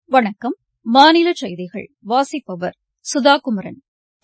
வணக்கம் மாநில செய்திகள் வாசிப்பவர் சுதா குமரன்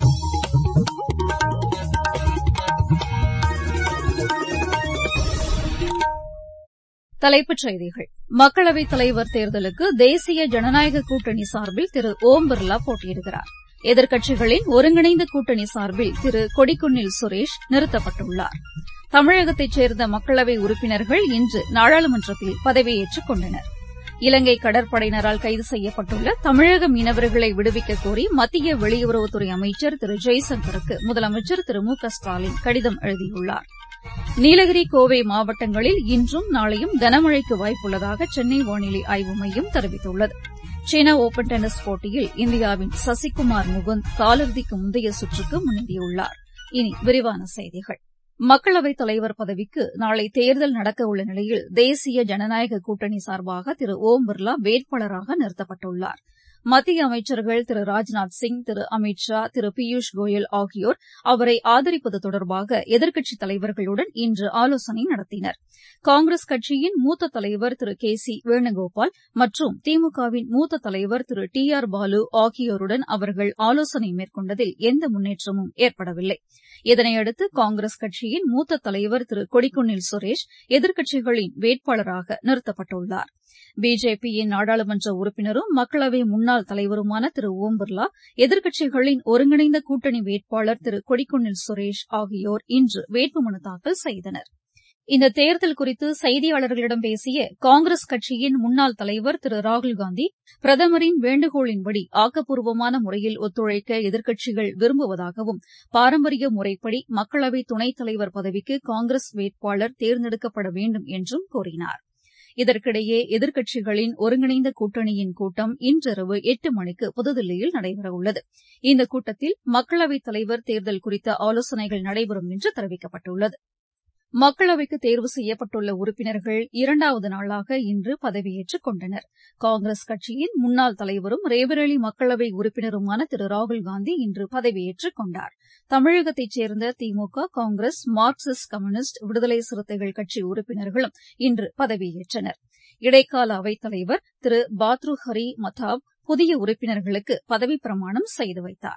தலைப்புச் செய்திகள் மக்களவைத் தலைவர் தேர்தலுக்கு தேசிய ஜனநாயக கூட்டணி சார்பில் திரு ஓம் பிர்லா போட்டியிடுகிறார் எதிர்க்கட்சிகளின் ஒருங்கிணைந்த கூட்டணி சார்பில் திரு கொடிக்குன்னில் சுரேஷ் நிறுத்தப்பட்டுள்ளார் தமிழகத்தைச் சேர்ந்த மக்களவை உறுப்பினர்கள் இன்று நாடாளுமன்றத்தில் பதவியேற்றுக் கொண்டனர் இலங்கை கடற்படையினரால் கைது செய்யப்பட்டுள்ள தமிழக மீனவர்களை விடுவிக்கக் கோரி மத்திய வெளியுறவுத்துறை அமைச்சர் திரு ஜெய்சங்கருக்கு முதலமைச்சர் திரு மு க ஸ்டாலின் கடிதம் எழுதியுள்ளார் நீலகிரி கோவை மாவட்டங்களில் இன்றும் நாளையும் கனமழைக்கு வாய்ப்புள்ளதாக சென்னை வானிலை ஆய்வு மையம் தெரிவித்துள்ளது சீன ஒபன் டென்னிஸ் போட்டியில் இந்தியாவின் சசிகுமார் முகுந்த் காலிறுதிக்கு முந்தைய சுற்றுக்கு முன்னேறியுள்ளார் இனி விரிவான செய்திகள் மக்களவைத் தலைவர் பதவிக்கு நாளை தேர்தல் நடக்கவுள்ள நிலையில் தேசிய ஜனநாயக கூட்டணி சார்பாக திரு ஓம் பிர்லா வேட்பாளராக நிறுத்தப்பட்டுள்ளார் மத்திய அமைச்சர்கள் திரு ராஜ்நாத் சிங் திரு அமித் ஷா திரு பியூஷ் கோயல் ஆகியோர் அவரை ஆதரிப்பது தொடர்பாக எதிர்க்கட்சித் தலைவர்களுடன் இன்று ஆலோசனை நடத்தினர் காங்கிரஸ் கட்சியின் மூத்த தலைவர் திரு கே சி வேணுகோபால் மற்றும் திமுகவின் மூத்த தலைவர் திரு டி ஆர் பாலு ஆகியோருடன் அவர்கள் ஆலோசனை மேற்கொண்டதில் எந்த முன்னேற்றமும் ஏற்படவில்லை இதனையடுத்து காங்கிரஸ் கட்சியின் மூத்த தலைவர் திரு கொடிக்குன்னில் சுரேஷ் எதிர்க்கட்சிகளின் வேட்பாளராக நிறுத்தப்பட்டுள்ளார் பிஜேபியின் நாடாளுமன்ற உறுப்பினரும் மக்களவை முன்னாள் தலைவருமான திரு ஓம் பிர்லா எதிர்க்கட்சிகளின் ஒருங்கிணைந்த கூட்டணி வேட்பாளர் திரு கொடிக்குன்னில் சுரேஷ் ஆகியோர் இன்று வேட்புமனு தாக்கல் செய்தனர் இந்த தேர்தல் குறித்து செய்தியாளர்களிடம் பேசிய காங்கிரஸ் கட்சியின் முன்னாள் தலைவர் திரு ராகுல்காந்தி பிரதமரின் வேண்டுகோளின்படி ஆக்கப்பூர்வமான முறையில் ஒத்துழைக்க எதிர்க்கட்சிகள் விரும்புவதாகவும் பாரம்பரிய முறைப்படி மக்களவை துணைத் தலைவர் பதவிக்கு காங்கிரஸ் வேட்பாளர் தேர்ந்தெடுக்கப்பட வேண்டும் என்றும் கூறினார் இதற்கிடையே எதிர்க்கட்சிகளின் ஒருங்கிணைந்த கூட்டணியின் கூட்டம் இன்றிரவு எட்டு மணிக்கு புதுதில்லியில் நடைபெறவுள்ளது இந்த கூட்டத்தில் மக்களவைத் தலைவர் தேர்தல் குறித்த ஆலோசனைகள் நடைபெறும் என்று தெரிவிக்கப்பட்டுள்ளது மக்களவைக்கு தேர்வு செய்யப்பட்டுள்ள உறுப்பினர்கள் இரண்டாவது நாளாக இன்று பதவியேற்றுக் கொண்டனர் காங்கிரஸ் கட்சியின் முன்னாள் தலைவரும் ரேபரேலி மக்களவை உறுப்பினருமான திரு ராகுல்காந்தி இன்று பதவியேற்றுக் கொண்டார் தமிழகத்தைச் சேர்ந்த திமுக காங்கிரஸ் மார்க்சிஸ்ட் கம்யூனிஸ்ட் விடுதலை சிறுத்தைகள் கட்சி உறுப்பினர்களும் இன்று பதவியேற்றனர் இடைக்கால அவைத் தலைவர் திரு பாத்ரு ஹரி மத்தாப் புதிய உறுப்பினர்களுக்கு பதவிப் பிரமாணம் செய்து வைத்தார்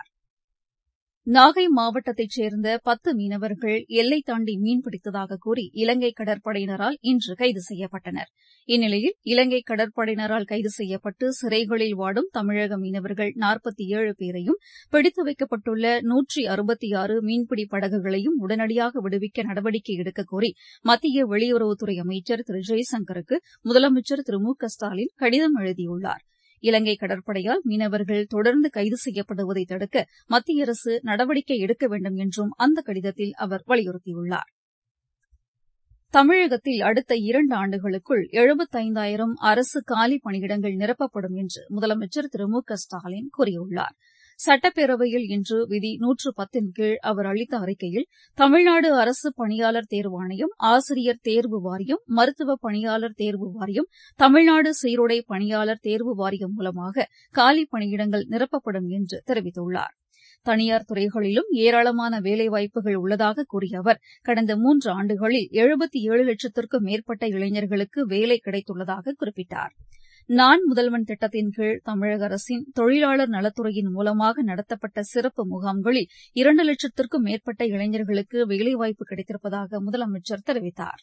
நாகை மாவட்டத்தைச் சேர்ந்த பத்து மீனவர்கள் எல்லை தாண்டி மீன்பிடித்ததாக கூறி இலங்கை கடற்படையினரால் இன்று கைது செய்யப்பட்டனர் இந்நிலையில் இலங்கை கடற்படையினரால் கைது செய்யப்பட்டு சிறைகளில் வாடும் தமிழக மீனவர்கள் நாற்பத்தி ஏழு பேரையும் பிடித்து வைக்கப்பட்டுள்ள நூற்றி அறுபத்தி ஆறு மீன்பிடி படகுகளையும் உடனடியாக விடுவிக்க நடவடிக்கை எடுக்கக் கோரி மத்திய வெளியுறவுத்துறை அமைச்சர் திரு ஜெய்சங்கருக்கு முதலமைச்சர் திரு மு க ஸ்டாலின் கடிதம் எழுதியுள்ளார் இலங்கை கடற்படையால் மீனவர்கள் தொடர்ந்து கைது செய்யப்படுவதை தடுக்க மத்திய அரசு நடவடிக்கை எடுக்க வேண்டும் என்றும் அந்த கடிதத்தில் அவர் வலியுறுத்தியுள்ளார் தமிழகத்தில் அடுத்த இரண்டு ஆண்டுகளுக்குள் எழுபத்தைந்தாயிரம் அரசு காலி பணியிடங்கள் நிரப்பப்படும் என்று முதலமைச்சர் திரு மு க ஸ்டாலின் கூறியுள்ளார் சட்டப்பேரவையில் இன்று விதி நூற்று பத்தின் கீழ் அவர் அளித்த அறிக்கையில் தமிழ்நாடு அரசு பணியாளர் தேர்வாணையம் ஆசிரியர் தேர்வு வாரியம் மருத்துவ பணியாளர் தேர்வு வாரியம் தமிழ்நாடு சீருடை பணியாளர் தேர்வு வாரியம் மூலமாக காலி பணியிடங்கள் நிரப்பப்படும் என்று தெரிவித்துள்ளார் தனியார் துறைகளிலும் ஏராளமான வேலைவாய்ப்புகள் உள்ளதாக கூறிய அவர் கடந்த மூன்று ஆண்டுகளில் எழுபத்தி ஏழு லட்சத்திற்கும் மேற்பட்ட இளைஞர்களுக்கு வேலை கிடைத்துள்ளதாக குறிப்பிட்டார் நான் முதல்வன் திட்டத்தின் கீழ் தமிழக அரசின் தொழிலாளர் நலத்துறையின் மூலமாக நடத்தப்பட்ட சிறப்பு முகாம்களில் இரண்டு லட்சத்திற்கும் மேற்பட்ட இளைஞர்களுக்கு வேலைவாய்ப்பு கிடைத்திருப்பதாக முதலமைச்சர் தெரிவித்தார்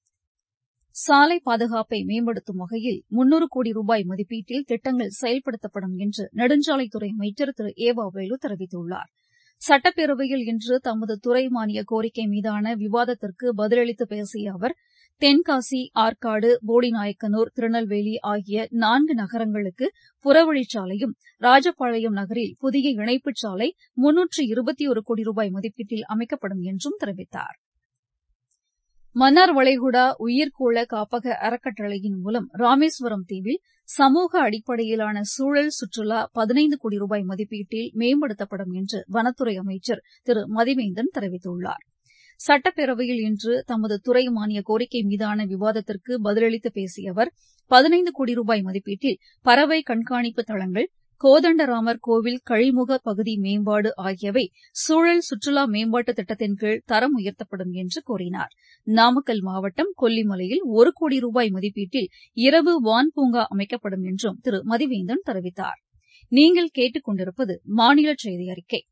சாலை பாதுகாப்பை மேம்படுத்தும் வகையில் முன்னூறு கோடி ரூபாய் மதிப்பீட்டில் திட்டங்கள் செயல்படுத்தப்படும் என்று நெடுஞ்சாலைத்துறை அமைச்சர் திரு ஏவா வேலு தெரிவித்துள்ளார் சட்டப்பேரவையில் இன்று தமது துறை மானிய கோரிக்கை மீதான விவாதத்திற்கு பதிலளித்து பேசிய அவர் தென்காசி ஆற்காடு போடிநாயக்கனூர் திருநெல்வேலி ஆகிய நான்கு நகரங்களுக்கு புறவழிச்சாலையும் ராஜபாளையம் நகரில் புதிய இணைப்புச் சாலை முன்னூற்று இருபத்தி ஒரு கோடி ரூபாய் மதிப்பீட்டில் அமைக்கப்படும் என்றும் தெரிவித்தார் மன்னார் வளைகுடா உயிர்கோள காப்பக அறக்கட்டளையின் மூலம் ராமேஸ்வரம் தீவில் சமூக அடிப்படையிலான சூழல் சுற்றுலா பதினைந்து கோடி ரூபாய் மதிப்பீட்டில் மேம்படுத்தப்படும் என்று வனத்துறை அமைச்சர் திரு மதிவேந்தன் தெரிவித்துள்ளார் சட்டப்பேரவையில் இன்று தமது துறை மானிய கோரிக்கை மீதான விவாதத்திற்கு பதிலளித்து பேசிய அவர் பதினைந்து கோடி ரூபாய் மதிப்பீட்டில் பறவை கண்காணிப்பு தளங்கள் கோதண்டராமர் கோவில் கழிமுக பகுதி மேம்பாடு ஆகியவை சூழல் சுற்றுலா மேம்பாட்டு திட்டத்தின் கீழ் தரம் உயர்த்தப்படும் என்று கூறினார் நாமக்கல் மாவட்டம் கொல்லிமலையில் ஒரு கோடி ரூபாய் மதிப்பீட்டில் இரவு வான் பூங்கா அமைக்கப்படும் என்றும் திரு மதிவேந்தன் தெரிவித்தார் நீங்கள் கேட்டுக் கொண்டிருப்பது மாநில செய்தி அறிக்கை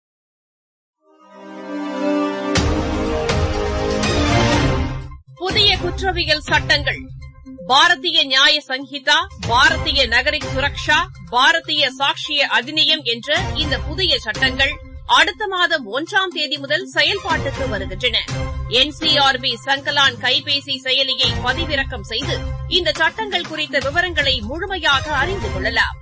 புதிய குற்றவியல் சட்டங்கள் பாரதிய நியாய சங்கீதா பாரதிய நகரிக் சுரக்ஷா பாரதிய சாட்சிய அதிநியம் என்ற இந்த புதிய சட்டங்கள் அடுத்த மாதம் ஒன்றாம் தேதி முதல் செயல்பாட்டுக்கு வருகின்றன என்சிஆர்பி சங்கலான் கைபேசி செயலியை பதிவிறக்கம் செய்து இந்த சட்டங்கள் குறித்த விவரங்களை முழுமையாக அறிந்து கொள்ளலாம்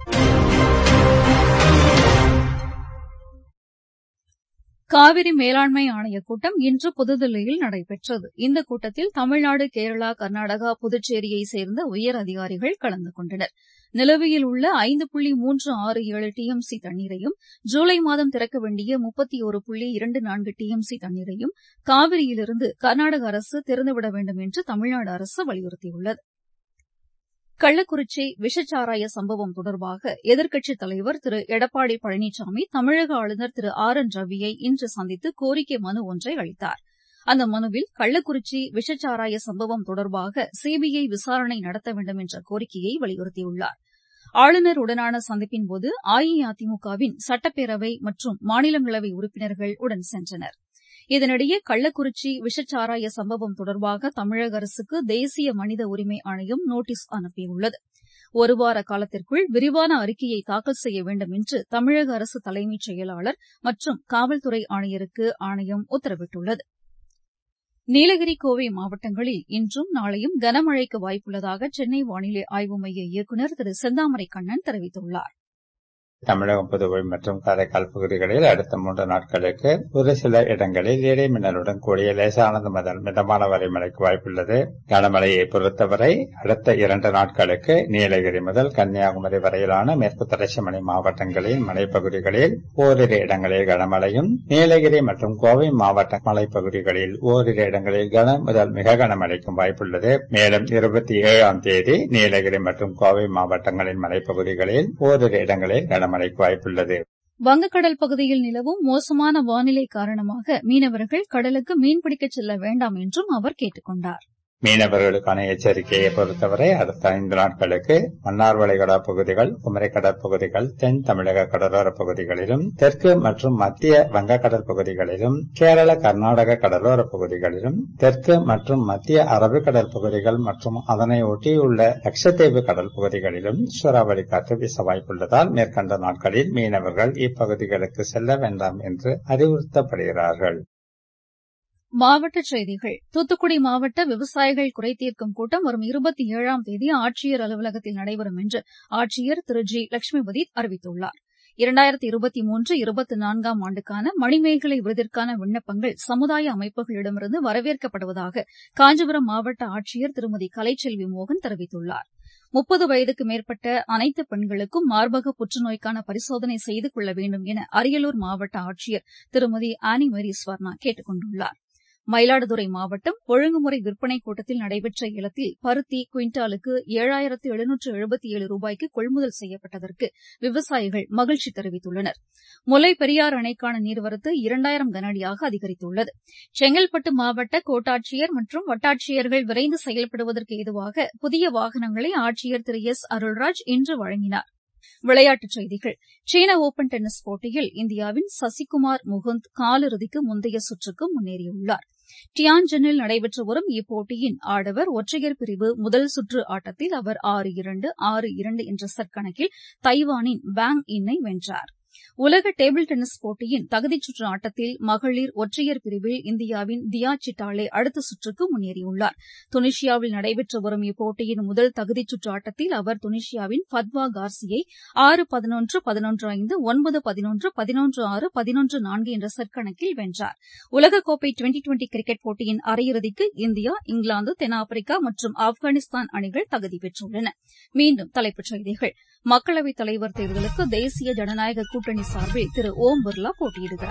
காவிரி மேலாண்மை ஆணையக் கூட்டம் இன்று புதுதில்லியில் நடைபெற்றது இந்த கூட்டத்தில் தமிழ்நாடு கேரளா கர்நாடகா புதுச்சேரியைச் சேர்ந்த உயர் அதிகாரிகள் கலந்து கொண்டனர் நிலுவையில் உள்ள ஐந்து புள்ளி மூன்று ஆறு ஏழு டிஎம்சி தண்ணீரையும் ஜூலை மாதம் திறக்க வேண்டிய முப்பத்தி ஒரு புள்ளி இரண்டு நான்கு டிஎம்சி தண்ணீரையும் காவிரியிலிருந்து கர்நாடக அரசு திறந்துவிட வேண்டும் என்று தமிழ்நாடு அரசு வலியுறுத்தியுள்ளது கள்ளக்குறிச்சி விஷச்சாராய சம்பவம் தொடர்பாக எதிர்க்கட்சித் தலைவர் திரு எடப்பாடி பழனிசாமி தமிழக ஆளுநர் திரு ஆர் என் ரவியை இன்று சந்தித்து கோரிக்கை மனு ஒன்றை அளித்தார் அந்த மனுவில் கள்ளக்குறிச்சி விஷச்சாராய சம்பவம் தொடர்பாக சிபிஐ விசாரணை நடத்த வேண்டும் என்ற கோரிக்கையை வலியுறுத்தியுள்ளார் ஆளுநருடனான சந்திப்பின்போது அஇஅதிமுகவின் சட்டப்பேரவை மற்றும் மாநிலங்களவை உறுப்பினர்கள் உடன் சென்றனர் இதனிடையே கள்ளக்குறிச்சி விஷச்சாராய சம்பவம் தொடர்பாக தமிழக அரசுக்கு தேசிய மனித உரிமை ஆணையம் நோட்டீஸ் அனுப்பியுள்ளது ஒருவார காலத்திற்குள் விரிவான அறிக்கையை தாக்கல் செய்ய வேண்டும் என்று தமிழக அரசு தலைமைச் செயலாளர் மற்றும் காவல்துறை ஆணையருக்கு ஆணையம் உத்தரவிட்டுள்ளது நீலகிரி கோவை மாவட்டங்களில் இன்றும் நாளையும் கனமழைக்கு வாய்ப்புள்ளதாக சென்னை வானிலை ஆய்வு மைய இயக்குநர் திரு செந்தாமரை கண்ணன் தெரிவித்துள்ளார் தமிழகம் புதுவை மற்றும் காரைக்கால் பகுதிகளில் அடுத்த மூன்று நாட்களுக்கு ஒரு சில இடங்களில் இடி மின்னலுடன் கூடிய லேசானது முதல் மிதமான வரை மழைக்கு வாய்ப்புள்ளது கனமழையை பொறுத்தவரை அடுத்த இரண்டு நாட்களுக்கு நீலகிரி முதல் கன்னியாகுமரி வரையிலான மேற்கு தொடர்ச்சி மலை மாவட்டங்களின் மலைப்பகுதிகளில் ஓரிரு இடங்களில் கனமழையும் நீலகிரி மற்றும் கோவை மாவட்ட மலைப்பகுதிகளில் ஓரிரு இடங்களில் கன முதல் மிக கனமழைக்கும் வாய்ப்புள்ளது மேலும் இருபத்தி ஏழாம் தேதி நீலகிரி மற்றும் கோவை மாவட்டங்களின் மலைப்பகுதிகளில் ஓரிரு இடங்களில் கன மழைக்கு வாய்ப்புள்ளது வங்கக்கடல் பகுதியில் நிலவும் மோசமான வானிலை காரணமாக மீனவர்கள் கடலுக்கு மீன்பிடிக்கச் செல்ல வேண்டாம் என்றும் அவர் கேட்டுக் கொண்டார் மீனவர்களுக்கான எச்சரிக்கையை பொறுத்தவரை அடுத்த ஐந்து நாட்களுக்கு மன்னார் வளைகுடா பகுதிகள் குமரி கடற்பகுதிகள் தென் தமிழக கடலோர பகுதிகளிலும் தெற்கு மற்றும் மத்திய வங்கக்கடல் பகுதிகளிலும் கேரள கர்நாடக கடலோர பகுதிகளிலும் தெற்கு மற்றும் மத்திய அரபிக்கடல் பகுதிகள் மற்றும் அதனை ஒட்டியுள்ள லட்சத்தீவு கடல் பகுதிகளிலும் சூறாவளி காற்று வீச வாய்ப்புள்ளதால் மேற்கண்ட நாட்களில் மீனவர்கள் இப்பகுதிகளுக்கு செல்ல வேண்டாம் என்று அறிவுறுத்தப்படுகிறார்கள் மாவட்டச் செய்திகள் தூத்துக்குடி மாவட்ட விவசாயிகள் குறைதீர்க்கும் கூட்டம் வரும் இருபத்தி ஏழாம் தேதி ஆட்சியர் அலுவலகத்தில் நடைபெறும் என்று ஆட்சியர் திரு ஜி லட்சுமிபதி அறிவித்துள்ளார் இரண்டாயிரத்தி இருபத்தி மூன்று இருபத்தி நான்காம் ஆண்டுக்கான மணிமேகலை விருதிற்கான விண்ணப்பங்கள் சமுதாய அமைப்புகளிடமிருந்து வரவேற்கப்படுவதாக காஞ்சிபுரம் மாவட்ட ஆட்சியர் திருமதி கலைச்செல்வி மோகன் தெரிவித்துள்ளார் முப்பது வயதுக்கு மேற்பட்ட அனைத்து பெண்களுக்கும் மார்பக புற்றுநோய்க்கான பரிசோதனை செய்து கொள்ள வேண்டும் என அரியலூர் மாவட்ட ஆட்சியர் திருமதி ஆனி மேரி ஸ்வர்ணா கேட்டுக் கொண்டுள்ளார் மயிலாடுதுறை மாவட்டம் ஒழுங்குமுறை விற்பனை கூட்டத்தில் நடைபெற்ற ஏலத்தில் பருத்தி குவிண்டாலுக்கு ஏழாயிரத்து எழுநூற்று எழுபத்தி ஏழு ரூபாய்க்கு கொள்முதல் செய்யப்பட்டதற்கு விவசாயிகள் மகிழ்ச்சி தெரிவித்துள்ளனர் முல்லை பெரியாறு அணைக்கான நீர்வரத்து இரண்டாயிரம் கனஅடியாக அதிகரித்துள்ளது செங்கல்பட்டு மாவட்ட கோட்டாட்சியர் மற்றும் வட்டாட்சியர்கள் விரைந்து செயல்படுவதற்கு ஏதுவாக புதிய வாகனங்களை ஆட்சியர் திரு எஸ் அருள்ராஜ் இன்று வழங்கினார் விளையாட்டுச் செய்திகள் சீன ஓபன் டென்னிஸ் போட்டியில் இந்தியாவின் சசிகுமார் முகுந்த் காலிறுதிக்கு முந்தைய சுற்றுக்கு முன்னேறியுள்ளார் டியான்ஜனில் நடைபெற்று வரும் இப்போட்டியின் ஆடவர் ஒற்றையர் பிரிவு முதல் சுற்று ஆட்டத்தில் அவர் ஆறு இரண்டு ஆறு இரண்டு என்ற செட் கணக்கில் தைவானின் பேங் இன்னை வென்றார் உலக டேபிள் டென்னிஸ் போட்டியின் தகுதிச் சுற்று ஆட்டத்தில் மகளிர் ஒற்றையர் பிரிவில் இந்தியாவின் தியா சிட்டாலே அடுத்த சுற்றுக்கு முன்னேறியுள்ளார் துனிஷியாவில் நடைபெற்று வரும் இப்போட்டியின் முதல் தகுதிச் சுற்று ஆட்டத்தில் அவர் துனிஷியாவின் ஃபத்வா கார்சியை ஆறு பதினொன்று பதினொன்று ஐந்து ஒன்பது பதினொன்று பதினொன்று ஆறு பதினொன்று நான்கு என்ற செட் கணக்கில் வென்றார் உலகக்கோப்பை டுவெண்டி டுவெண்டி கிரிக்கெட் போட்டியின் அரையிறுதிக்கு இந்தியா இங்கிலாந்து தென்னாப்பிரிக்கா மற்றும் ஆப்கானிஸ்தான் அணிகள் தகுதி பெற்றுள்ளன மீண்டும் தலைப்புச் செய்திகள் மக்களவைத் தலைவர் தேர்தலுக்கு தேசிய ஜனநாயக கூட்டணி சார்பில் திரு ஓம் பிர்லா போட்டியிடுகிறார்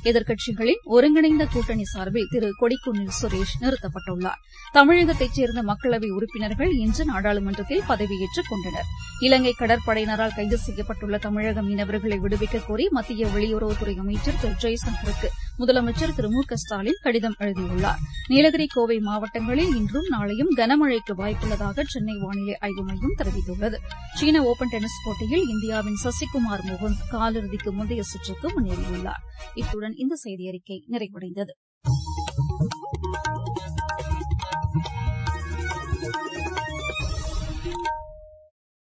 எதிர்க்கட்சிகளின் ஒருங்கிணைந்த கூட்டணி சார்பில் திரு கொடிக்குன்னில் சுரேஷ் நிறுத்தப்பட்டுள்ளார் தமிழகத்தைச் சேர்ந்த மக்களவை உறுப்பினர்கள் இன்று நாடாளுமன்றத்தில் பதவியேற்றுக் கொண்டனர் இலங்கை கடற்படையினரால் கைது செய்யப்பட்டுள்ள தமிழக மீனவர்களை விடுவிக்கக் கோரி மத்திய வெளியுறவுத்துறை அமைச்சர் திரு ஜெய்சங்கருக்கு முதலமைச்சர் திரு மு க ஸ்டாலின் கடிதம் எழுதியுள்ளார் நீலகிரி கோவை மாவட்டங்களில் இன்றும் நாளையும் கனமழைக்கு வாய்ப்புள்ளதாக சென்னை வானிலை ஆய்வு மையம் தெரிவித்துள்ளது சீன ஓபன் டென்னிஸ் போட்டியில் இந்தியாவின் சசிகுமார் முகுந்த் காலிறுதிக்கு முந்தைய சுற்றுக்கு முன்னேறியுள்ளார் இத்துடன் இந்த செய்தியறிக்கை நிறைவடைந்தது